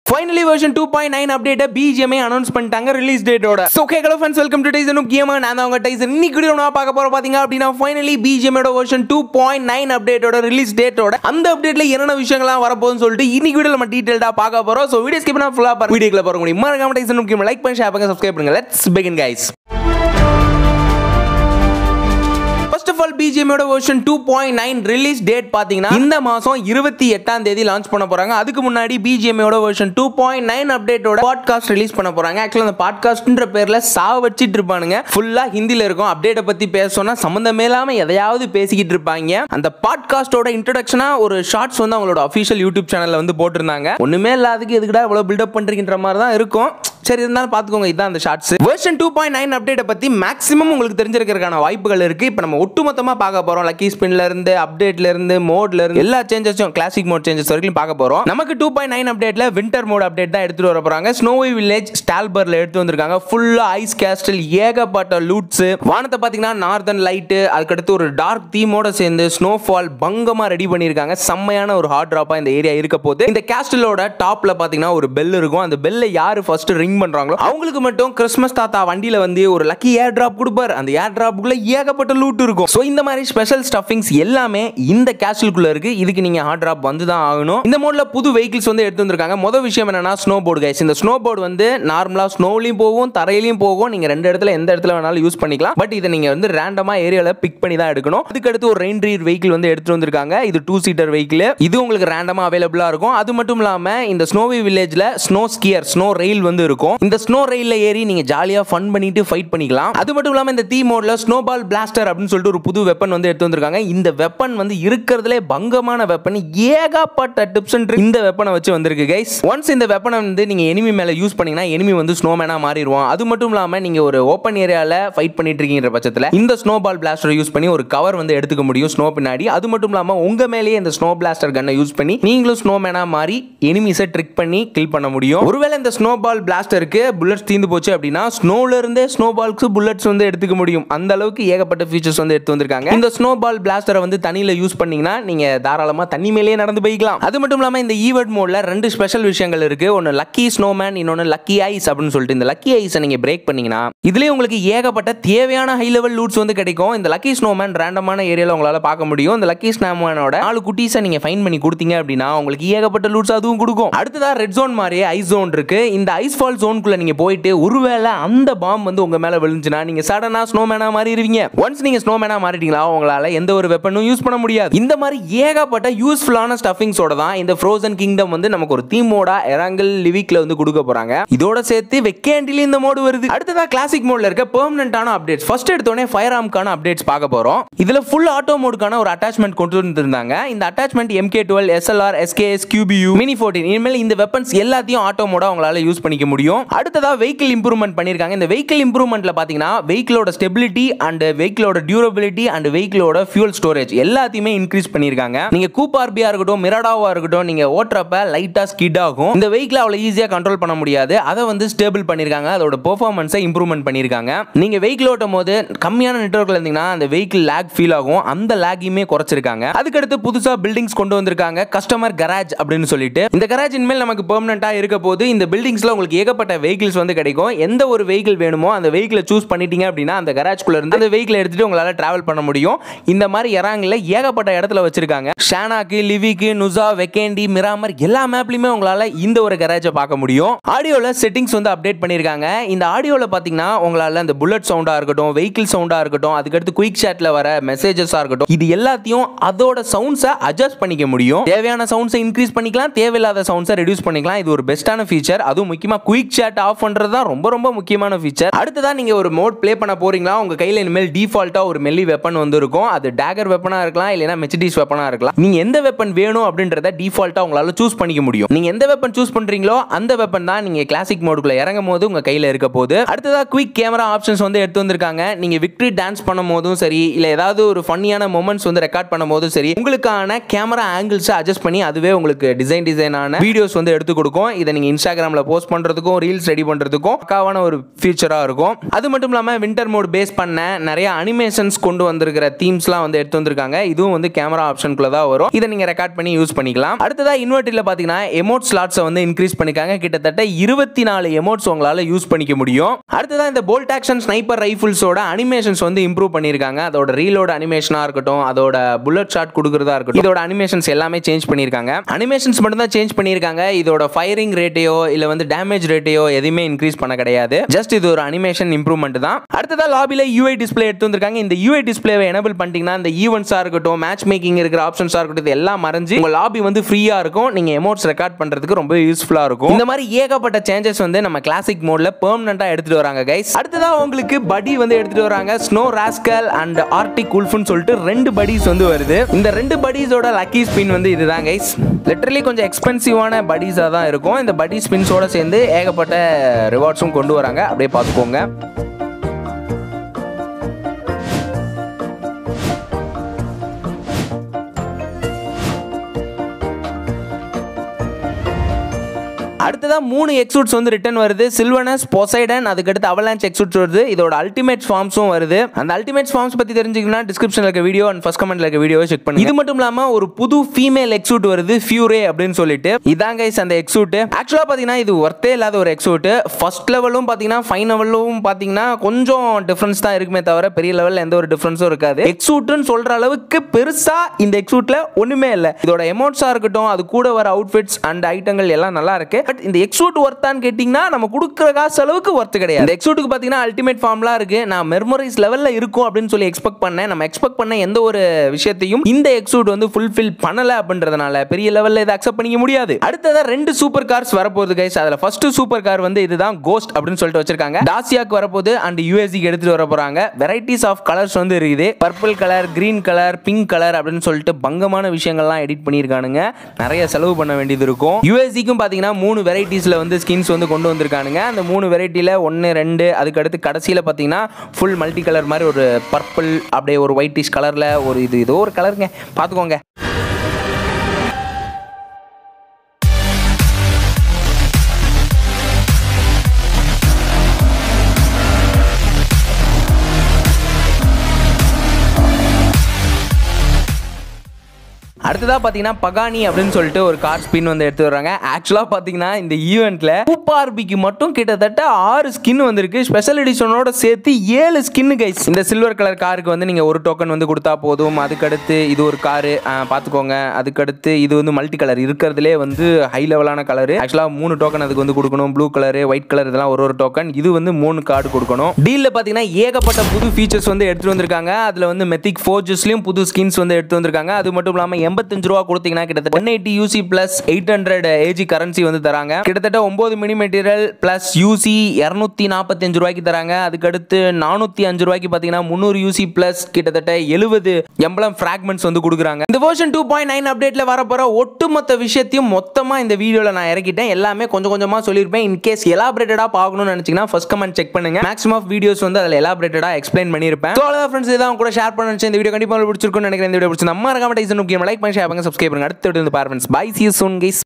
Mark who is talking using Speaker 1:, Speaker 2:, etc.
Speaker 1: finally version two point nine அப்டேட்டை BGMI announce பண்ணிட்டாங்க release டேட்டோட so okay hello friends welcome to Tyson முக்கியமாக நான் தான் உங்க டைசன் இன்னைக்கு வீடியோ நான் பார்க்க போகிறோம் பார்த்தீங்க அப்படின்னா ஃபைனலி பிஜிஎம்மோட வெர்ஷன் டூ பாயிண்ட் நைன் அப்டேட்டோட ரிலீஸ் டேட்டோட அந்த அப்டேட்ல என்னென்ன விஷயங்கள்லாம் வரப்போகுதுன்னு சொல்லிட்டு இன்னைக்கு வீடியோ நம்ம டீட்டெயிலாக பார்க்க போகிறோம் ஸோ வீடியோ ஸ்கிப் பண்ணா ஃபுல்லாக பாருங்க வீடியோக்குள்ள போகிற முடியும் மறக்காம டைசன் முக்கியமாக லைக் பண்ணி ஷேர் பண்ணுங்க சப்ஸ்கிரைப் பண்ணுங்க let's begin guys first of all பிஜிஎமோட version two point nine release date பார்த்தீங்கன்னா இந்த மாதம் இருபத்தி எட்டாம் தேதி லான்ச் பண்ண போறாங்க அதுக்கு முன்னாடி பிஜிஎமோட வெர்ஷன் டூ பாயிண்ட் நைன் அப்டேட்டோட பாட்காஸ்ட் ரிலீஸ் பண்ண போறாங்க ஆக்சுவலாக அந்த பாட்காஸ்ட்ன்ற பேர்ல சா வச்சிட்டு இருப்பானுங்க ஃபுல்லா ஹிந்தில இருக்கும் அப்டேட்டை பத்தி பேசணும்னா சம்மந்தமே இல்லாம எதையாவது பேசிக்கிட்டு இருப்பாங்க அந்த பாட்காஸ்டோட இன்ட்ரடக்ஷனா ஒரு ஷார்ட்ஸ் வந்து அவங்களோட அஃபிஷியல் யூடியூப் சேனல்ல வந்து போட்டிருந்தாங்க ஒண்ணுமே இல்லாததுக்கு எதுக்குடா இவ்வளவு பில்டப் பண்றீங்கன்ற மாதிரி தான் இருக்கும் சரி இருந்தாலும் பார்த்துக்கோங்க இதான் அந்த shorts version two point nine அப்டேட்டை பற்றி மேக்ஸிமம் உங்களுக்கு தெரிஞ்சிருக்கிறதுக்கான வாய்ப்புகள் இருக்கு இப்போ நம்ம ஒட்டுமொத்தமாக பார்க்க போகிறோம் லக்கி ஸ்பின்ல இருந்து அப்டேட்ல இருந்து மோட்ல இருந்து எல்லா சேஞ்சஸும் கிளாசிக் மோட் சேஞ்சஸ் வரைக்கும் பார்க்க போகிறோம் நமக்கு டூ பாயிண்ட் நைன் அப்டேட்ல வின்டர் மோட் அப்டேட் தான் எடுத்துட்டு வர போறாங்க ஸ்னோவி வில்லேஜ் ஸ்டால்பர்ல எடுத்து வந்திருக்காங்க ஃபுல்லா ஐஸ் கேஸ்டல் ஏகப்பட்ட லூட்ஸ் வானத்தை பார்த்தீங்கன்னா நார்தன் லைட்டு அதுக்கடுத்து ஒரு டார்க் தீமோட சேர்ந்து ஸ்னோஃபால் பங்கமா ரெடி பண்ணியிருக்காங்க செம்மையான ஒரு ஹாட் ட்ராப்பா இந்த ஏரியா இருக்க போது இந்த கேஸ்டலோட டாப்ல பார்த்தீங்கன்னா ஒரு பெல் இருக்கும் அந்த பெல்லை யாரு ஃபர்ஸ்ட் ரிங் பண்றாங்களோ அவங்களுக்கு மட்டும் கிறிஸ்மஸ் தாத்தா வண்டியில வந்து ஒரு லக்கி ஏர் டிராப் கொடுப்பாரு அந்த ஏர் டிராப்புக்குள்ள ஏகப்பட்ட லூட் இருக்கும் ஸோ இந்த மாதிரி ஸ்பெஷல் ஸ்டஃபிங்ஸ் எல்லாமே இந்த கேஸ்டலுக்குள்ள இருக்கு இதுக்கு நீங்க ஹாட் டிராப் வந்து தான் ஆகணும் இந்த மோட்ல புது வெஹிக்கிள்ஸ் வந்து எடுத்து வந்திருக்காங்க முதல் விஷயம் என்னன்னா ஸ்னோ போர்டு கைஸ் இந்த ஸ்னோ போர்டு வந்து நார்மலா ஸ்னோலையும் போகும் தரையிலையும் போகும் நீங்க ரெண்டு இடத்துல எந்த இடத்துல வேணாலும் யூஸ் பண்ணிக்கலாம் பட் இதை நீங்க வந்து ரேண்டமா ஏரியால பிக் பண்ணி தான் எடுக்கணும் அதுக்கடுத்து ஒரு ரெயின் ரீர் வெஹிக்கிள் வந்து எடுத்து வந்திருக்காங்க இது டூ சீட்டர் வெஹிக்கிள் இது உங்களுக்கு ரேண்டமா அவைலபிளா இருக்கும் அது மட்டும் இல்லாம இந்த ஸ்னோவி வில்லேஜ்ல ஸ்னோ ஸ்கியர் ஸ்னோ ரயில் வந்து இருக்கும் இந்த ஸ்னோ ரயில்ல ஏறி நீங்க ஜாலியா ஃபன் பண்ணிட்டு ஃபைட் பண்ணிக்கலாம் அது மட்டும் இல்லாம இந்த தீ மோட்ல ஸ்னோ பால் பிளாஸ்டர் அப்படின்னு சொல்லிட்டு ஒரு புது வெப்பன் வந்து எடுத்து வந்திருக்காங்க இந்த வெப்பன் வந்து இருக்கிறதுலே பங்கமான வெப்பன் ஏகப்பட்ட டிப்ஸ் இந்த வெப்பனை வச்சு வந்திருக்கு கைஸ் ஒன்ஸ் இந்த வெப்பனை வந்து நீங்க எனிமி மேல யூஸ் பண்ணீங்கன்னா எனிமி வந்து ஸ்னோமேனா மாறிடுவான் அது மட்டும் இல்லாம நீங்க ஒரு ஓப்பன் ஏரியால ஃபைட் பண்ணிட்டு இருக்கீங்க பட்சத்தில் இந்த ஸ்னோ பால் பிளாஸ்டர் யூஸ் பண்ணி ஒரு கவர் வந்து எடுத்துக்க முடியும் ஸ்னோ பின்னாடி அது மட்டும் இல்லாம உங்க மேலேயே இந்த ஸ்னோ பிளாஸ்டர் கன்னை யூஸ் பண்ணி நீங்களும் ஸ்னோமேனா மாறி எனிமிஸை ட்ரிக் பண்ணி கில் பண்ண முடியும் ஒருவேளை இந்த ஸ்னோ பால் பிளாஸ்டருக்கு புல்லட்ஸ் தீந்து போச்சு அப்படின்னா ஸ்னோல இருந்தே ஸ்னோ பால்க்கு புல்லட்ஸ் வந்து எடுத்துக்க முடியும் அந்த அளவுக்கு ஏகப்பட்ட ஃபீச்சர்ஸ் வந்து எடுத்து வந்திருக்காங்க இந்த ஸ்னோ பால் பிளாஸ்டரை வந்து தண்ணியில யூஸ் பண்ணீங்கன்னா நீங்க தாராளமா தண்ணி மேலேயே நடந்து போய்க்கலாம் அது மட்டும் இல்லாம இந்த ஈவெண்ட் மோட்ல ரெண்டு ஸ்பெஷல் விஷயங்கள் இருக்கு ஒன்னு லக்கி ஸ்னோமேன் இன்னொன்னு லக்கி ஐஸ் அப்படின்னு சொல்லிட்டு இந்த லக்கி ஐஸை நீங்க பிரேக் பண்ணீங்கன்னா இதுலயே உங்களுக்கு ஏகப்பட்ட தேவையான ஹை லெவல் லூட்ஸ் வந்து கிடைக்கும் இந்த லக்கி ஸ்னோமேன் ரேண்டமான ஏரியால உங்களால பார்க்க முடியும் இந்த லக்கி ஸ்னோமேனோட நாலு குட்டீஸை நீங்க ஃபைன் பண்ணி கொடுத்தீங்க அப்படின்னா உங்களுக்கு ஏகப்பட்ட லூட்ஸ் அதுவும் கொடுக்கும் அடுத்ததா ரெட் ஜோன் மாதிரியே ஐஸ் ஜோன் இருக்கு இந்த ஐஸ் ஃபால் ஜோனுக்குள்ள நீங்க போயிட்டு ஒருவேளை அந்த பாம் வந்து உங்க மேல விழுந்துச்சுன்னா நீங்க சடனா ஸ்னோமேனா மாறிடுவீங்க ஒன்ஸ் நீங்க ஸ்னோமேனா மாறிட்டீங்களா உங்களால எந்த ஒரு வெப்பனும் யூஸ் பண்ண முடியாது இந்த மாதிரி ஏகப்பட்ட யூஸ்ஃபுல்லான ஸ்டஃபிங்ஸோட தான் இந்த ஃப்ரோசன் கிங்டம் வந்து நமக்கு ஒரு தீமோட எரங்கல் லிவிக்ல வந்து கொடுக்க போறாங்க இதோட சேர்த்து வெக்கேண்டில இந்த மோடு வருது அடுத்ததா கிளாசிக் மோட்ல இருக்க பெர்மனன்டான அப்டேட்ஸ் ஃபர்ஸ்ட் எடுத்தோடனே ஃபயர் ஆம்க்கான அப்டேட்ஸ் பார்க்க போறோம் இதுல ஃபுல் ஆட்டோ மோடுக்கான ஒரு அட்டாச்மெண்ட் கொண்டு வந்திருந்தாங்க இந்த attachment MK twelve SLR SKS QBU mini fourteen இனிமேல் இந்த வெப்பன்ஸ் எல்லாத்தையும் ஆட்டோ மோட உங்களால யூஸ் பண்ணிக்க முடியும் அடுத்ததா வெஹிக்கிள் இம்ப்ரூவ்மெண்ட் பண்ணிருக்காங்க இந்த வெஹிக்கிள் இம்ப்ரூவ்மெண்ட்ல பாத்தீங்கன்னா வெஹிக்கிளோட ஸ்டெபிலிட்டி அண்ட் வெஹிக்கிளோட டியூரபிலிட்டி அண்ட் வெஹிக்கிளோட ஃபியூல் ஸ்டோரேஜ் எல்லாத்தையுமே இன்க்ரீஸ் பண்ணிருக்காங்க நீங்க கூப்பார்பியா இருக்கட்டும் மிராடாவா இருக்கட்டும் நீங்க ஓட்டுறப்ப லைட்டா ஸ்கிட் ஆகும் இந்த வெஹிக்கிள் அவ்வளவு ஈஸியா கண்ட்ரோல் பண்ண முடியாது அதை வந்து ஸ்டேபிள் பண்ணிருக்காங்க அதோட பெர்ஃபார்மன்ஸை இம்ப்ரூவ்மெண்ட் பண்ணிருக்காங்க நீங்க வெஹிக்கிள் ஓட்டும் போது கம்மியான நெட்ஒர்க்ல இருந்தீங்கன்னா அந்த வெஹிக்கிள் லேக் ஃபீல் ஆகும் அந்த லேக்கையுமே குறைச்சிருக்காங்க அதுக்கடுத்து புதுசா பில்டிங்ஸ் கொண்டு வந்திருக்காங்க கஸ்டமர் கராஜ் அப்படின்னு சொல்லிட்டு இந்த கராஜ் இனிமேல் நமக்கு பெர்மனண்டா இருக்க போது இந்த பில்டிங்ஸ்ல உங்களுக்கு ஏகப்பட்ட வெஹிக்கிள்ஸ் வந்து கிடைக்கும் எந்த ஒரு வெஹிக்கிள் வேணுமோ அந்த வெஹிக்கிளை சூஸ் பண்ணிட்டீங்க அப்படின்னா அந்த கராஜ்குள்ள இருந்து அந்த வெஹிக்கிள் எடுத்துட்டு உங்களால டிராவல் பண்ண முடியும் இந்த மாதிரி இறாங்கல ஏகப்பட்ட இடத்துல வச்சிருக்காங்க ஷானாக்கு லிவிக்கு நுசா வெக்கேண்டி மிராமர் எல்லா மேப்லயுமே உங்களால இந்த ஒரு கராஜை பார்க்க முடியும் ஆடியோல செட்டிங்ஸ் வந்து அப்டேட் பண்ணிருக்காங்க இந்த ஆடியோல பாத்தீங்கன்னா உங்களால அந்த புல்லட் சவுண்டா இருக்கட்டும் வெஹிக்கிள் சவுண்டா இருக்கட்டும் அதுக்கடுத்து குயிக் சாட்ல வர மெசேஜஸா இருக்கட்டும் இது எல்லாத்தையும் அதோட சவுண்ட்ஸை அட்ஜஸ்ட் பண்ணிக்க முடியும் தேவையான சவுண்ட்ஸை இன்க்ரீஸ் பண்ணிக்கலாம் தேவையில்லாத சவுண்ட்ஸை ரெடியூஸ் பண்ணிக்கலாம் இது ஒரு பெஸ்ட்டான ஃபீச்சர் அதுவும் முக்கியமா குயிக் சாட் ஆஃப் பண்றது தான் ரொம்ப ரொம்ப முக்கியமான ஃபீச்சர் அடுத்ததான் நீங்க ஒரு மோட் ப்ளே பண்ண போறீங்களா உங்க கையில இனிமேல் டிஃபால்ட்டா ஒரு மெல்லி வெப்பன் வந்து இருக்கும் அது டேகர் வெப்பனா இருக்கலாம் இல்லைன்னா மெச்சடிஸ் வெப்பனா இருக்கலாம் நீங்க எந்த வெப்பன் வேணும் அப்படின்றத டிஃபால்ட்டா உங்களால சூஸ் பண்ணிக்க முடியும் நீங்க எந்த வெப்பன் சூஸ் பண்றீங்களோ அந்த வெப்பன் தான் நீங்க கிளாசிக் மோடுக்குள்ள இறங்கும் போது உங்க கையில இருக்க போது அடுத்ததா குயிக் கேமரா ஆப்ஷன்ஸ் வந்து எடுத்து வந்திருக்காங்க நீங்க விக்டரி டான்ஸ் பண்ணும் போதும் சரி இல்ல ஏதாவது ஒரு ஃபன்னியான மொமெண்ட்ஸ் வந்து ரெக்கார்ட் பண்ணும் போதும் சரி உங்களுக்கான கேமரா ஆங்கிள்ஸ் அட்ஜஸ்ட் பண்ணி அதுவே உங்களுக்கு டிசைன் டிசைனான வீடியோஸ் வந்து எடுத்து கொடுக்கும் இதை நீங்க இன்ஸ்டாகிராம்ல போஸ்ட் பண்றதுக்கும் ரீல்ஸ் ரெடி பண்ணுறதுக்கும் பக்காவான ஒரு ஃபியூச்சராக இருக்கும் அது மட்டும் இல்லாமல் வின்டர் மோட் பேஸ் பண்ண நிறைய அனிமேஷன்ஸ் கொண்டு வந்திருக்கிற தீம்ஸ்லாம் வந்து எடுத்து வந்திருக்காங்க இதுவும் வந்து கேமரா ஆப்ஷனுக்குள்ள தான் வரும் இதை நீங்கள் ரெக்கார்ட் பண்ணி யூஸ் பண்ணிக்கலாம் அடுத்ததா இன்வெர்ட்டில் பார்த்தீங்கன்னா எமோட் ஸ்லாட்ஸை வந்து இன்க்ரீஸ் பண்ணிருக்காங்க கிட்டத்தட்ட இருபத்தி நாலு எமோட்ஸ் உங்களால் யூஸ் பண்ணிக்க முடியும் அடுத்ததா இந்த போல்ட் ஆக்ஷன் ஸ்னைப்பர் ரைஃபிள்ஸோட அனிமேஷன்ஸ் வந்து இம்ப்ரூவ் பண்ணியிருக்காங்க அதோட ரீலோட அனிமேஷனாக இருக்கட்டும் அதோட புல்லட் ஷாட் கொடுக்குறதா இருக்கட்டும் இதோட அனிமேஷன்ஸ் எல்லாமே சேஞ்ச் பண்ணியிருக்காங்க அனிமேஷன்ஸ் மட்டும் தான் சேஞ்ச் பண்ணியிருக்காங்க இதோட ஃபயரிங் ரேட்டையோ இல்லை வந்து டேமேஜ் ரேட்டையோ எதுவுமே இன்க்ரீஸ் பண்ண கிடையாது ஜஸ்ட் இது ஒரு அனிமேஷன் இம்ப்ரூவ்மெண்ட் தான் அடுத்ததா லாபியில் யூஐ டிஸ்பிளே எடுத்து வந்திருக்காங்க இந்த யூஐ டிஸ்பிளேவை எனபிள் பண்ணிட்டீங்கன்னா இந்த ஈவெண்ட்ஸாக இருக்கட்டும் மேட்ச் மேக்கிங் இருக்கிற ஆப்ஷன்ஸாக இருக்கட்டும் இது எல்லாம் மறைஞ்சு உங்கள் லாபி வந்து ஃப்ரீயாக இருக்கும் நீங்கள் எமோட்ஸ் ரெக்கார்ட் பண்ணுறதுக்கு ரொம்ப யூஸ்ஃபுல்லாக இருக்கும் இந்த மாதிரி ஏகப்பட்ட சேஞ்சஸ் வந்து நம்ம கிளாசிக் மோடில் பெர்மனெண்ட்டாக எடுத்துகிட்டு வராங்க கைஸ் அடுத்ததா உங்களுக்கு படி வந்து எடுத்துகிட்டு வராங்க ஸ்னோ ராஸ்கல் அண்ட் ஆர்டிக் உல்ஃப்னு சொல்லிட்டு ரெண்டு படிஸ் வந்து வருது இந்த ரெண்டு படிஸோட லக்கி ஸ்பின் வந்து இதுதான் கைஸ் லிட்டரலி கொஞ்சம் எக்ஸ்பென்சிவான படிஸாக தான் இருக்கும் இந்த படி ஸ்பின்ஸோட சேர்ந்து ஏகப்பட்ட ரிவார்ட்ஸும் கொண்டு வராங்க அப்படியே பார்த்துக்கோங்க அடுத்ததா மூணு எக்ஸூட்ஸ் வந்து ரிட்டர்ன் வருது சில்வனஸ் பொசைடன் அதுக்கடுத்து அவலான்ச் எக்ஸூட்ஸ் வருது இதோட அல்டிமேட் ஃபார்ம்ஸும் வருது அந்த அல்டிமேட் ஃபார்ம்ஸ் பத்தி தெரிஞ்சுக்கணும்னா டிஸ்கிரிப்ஷன்ல இருக்க வீடியோ அண்ட் ஃபர்ஸ்ட் கமெண்ட்ல இருக்க வீடியோ செக் பண்ணுங்க இது மட்டும் இல்லாம ஒரு புது ஃபீமேல் எக்ஸூட் வருது ஃபியூரே அப்படின்னு சொல்லிட்டு இதான் கைஸ் அந்த எக்ஸூட் ஆக்சுவலா பாத்தீங்கன்னா இது ஒர்த்தே இல்லாத ஒரு எக்ஸூட் ஃபர்ஸ்ட் லெவலும் பாத்தீங்கன்னா ஃபைன் லெவலும் பாத்தீங்கன்னா கொஞ்சம் டிஃபரன்ஸ் தான் இருக்குமே தவிர பெரிய லெவல்ல எந்த ஒரு டிஃபரன்ஸும் இருக்காது எக்ஸூட்னு சொல்ற அளவுக்கு பெருசா இந்த எக்ஸூட்ல ஒண்ணுமே இல்லை இதோட எமௌண்ட்ஸா இருக்கட்டும் அது கூட வர அவுட்ஃபிட்ஸ் அண்ட் ஐட்டங்கள் எல்லாம் நல்லா இருக்கு பட் இந்த எக்ஸூட் ஒர்த்தான்னு கேட்டிங்கன்னா நம்ம கொடுக்குற காசு அளவுக்கு ஒர்த்து கிடையாது இந்த எக்ஸூட்டுக்கு பார்த்தீங்கன்னா அல்டிமேட் ஃபார்ம்லாம் இருக்கு நான் மெர்மரைஸ் லெவலில் இருக்கும் அப்படின்னு சொல்லி எக்ஸ்பெக்ட் பண்ணேன் நம்ம எக்ஸ்பெக்ட் பண்ண எந்த ஒரு விஷயத்தையும் இந்த எக்ஸூட் வந்து ஃபுல்ஃபில் பண்ணல அப்படின்றதுனால பெரிய லெவலில் இதை அக்செப்ட் பண்ணிக்க முடியாது அடுத்ததா ரெண்டு சூப்பர் கார்ஸ் வரப்போகுது கைஸ் அதில் ஃபர்ஸ்ட் சூப்பர் கார் வந்து இதுதான் கோஸ்ட் அப்படின்னு சொல்லிட்டு வச்சிருக்காங்க டாசியாக்கு வரப்போகுது அண்ட் யூஎஸ்சிக்கு எடுத்துட்டு வர போறாங்க வெரைட்டிஸ் ஆஃப் கலர்ஸ் வந்து இருக்குது purple colour green colour pink colour அப்படின்னு சொல்லிட்டு பங்கமான விஷயங்கள்லாம் எடிட் பண்ணியிருக்கானுங்க நிறைய செலவு பண்ண வேண்டியது இருக்கும் யூஎஸ்சிக்கும் பார்த்தீங்கன்னா மூணு வெரைட்டிஸில் வந்து ஸ்கின்ஸ் வந்து கொண்டு வந்திருக்கானுங்க அந்த மூணு வெரைட்டியில் ஒன்று ரெண்டு அதுக்கு அடுத்து கடைசியில் பார்த்தீங்கன்னா ஃபுல் மல்டி கலர் மாதிரி ஒரு பர்பிள் அப்படியே ஒரு ஒயிட்டிஷ் கலரில் ஒரு இது ஏதோ ஒரு கலருங்க பார்த்துக்கோங்க அடுத்ததா பார்த்தீங்கன்னா பகானி அப்படின்னு சொல்லிட்டு ஒரு கார் ஸ்பின் வந்து எடுத்து வர்றாங்க ஆக்சுவலாக பார்த்தீங்கன்னா இந்த ஈவெண்ட்ல பூப்பார்பிக்கு மட்டும் கிட்டத்தட்ட ஆறு ஸ்கின் வந்திருக்கு ஸ்பெஷல் எடிஷனோட சேர்த்து ஏழு ஸ்கின் கைஸ் இந்த சில்வர் கலர் காருக்கு வந்து நீங்கள் ஒரு டோக்கன் வந்து கொடுத்தா போதும் அதுக்கடுத்து இது ஒரு காரு பார்த்துக்கோங்க அதுக்கடுத்து இது வந்து மல்டி கலர் இருக்கிறதுலே வந்து ஹை லெவலான கலரு ஆக்சுவலாக மூணு டோக்கன் அதுக்கு வந்து கொடுக்கணும் ப்ளூ கலரு ஒயிட் கலர் இதெல்லாம் ஒரு ஒரு டோக்கன் இது வந்து மூணு கார்டு கொடுக்கணும் டீலில் பார்த்தீங்கன்னா ஏகப்பட்ட புது ஃபீச்சர்ஸ் வந்து எடுத்துட்டு வந்திருக்காங்க அதில் வந்து மெத்திக் ஃபோர்ஜஸ்லையும் புது ஸ்கின்ஸ் வந்து எடுத்து வந்திருக்காங்க அது மட்டும் இல்லாமல் எண்பத்தஞ்சு ரூபா கொடுத்தீங்கன்னா கிட்டத்தட்ட one eighty UC plus eight hundred AG currency வந்து தராங்க கிட்டத்தட்ட ஒன்பது மினி மெட்டீரியல் பிளஸ் யூசி இரநூத்தி நாற்பத்தஞ்சு ரூபாய்க்கு தராங்க அதுக்கடுத்து நானூற்றி அஞ்சு ரூபாய்க்கு பார்த்தீங்கன்னா முந்நூறு யூசி பிளஸ் கிட்டத்தட்ட எழுபது எம்பளம் ஃப்ராக்மெண்ட்ஸ் வந்து கொடுக்குறாங்க இந்த வெர்ஷன் டூ பாயிண்ட் நைன் அப்டேட்ல வரப்போற ஒட்டுமொத்த விஷயத்தையும் மொத்தமாக இந்த வீடியோவில் நான் இறக்கிட்டேன் எல்லாமே கொஞ்சம் கொஞ்சமாக சொல்லியிருப்பேன் இன்கேஸ் எலாபரேட்டடாக பார்க்கணும்னு நினச்சிங்கன்னா ஃபர்ஸ்ட் கமெண்ட் செக் பண்ணுங்க மேக்ஸிமம் ஆஃப் வீடியோஸ் வந்து அதில் எலாபரேட்டடாக எக்ஸ்பிளைன் பண்ணியிருப்பேன் ஸோ அவ்வளோ ஃப்ரெண்ட்ஸ் இதான் கூட ஷேர் பண்ண நினைச்சேன் இந்த வீடியோ கண்டிப்பாக பிடிச்சிருக்கும்னு நினைக்கிறேன் இந்த வீடியோ பிடிச்சி நம்ம இருக்காம டைசன் முக்கியம் லைக் பண்ணி ஷேர் பண்ணுங்க சப்ஸ்கிரைப் பண்ணுங்க அடுத்த வீடியோ வந்து பாருங்க பை சி சூன் கைஸ்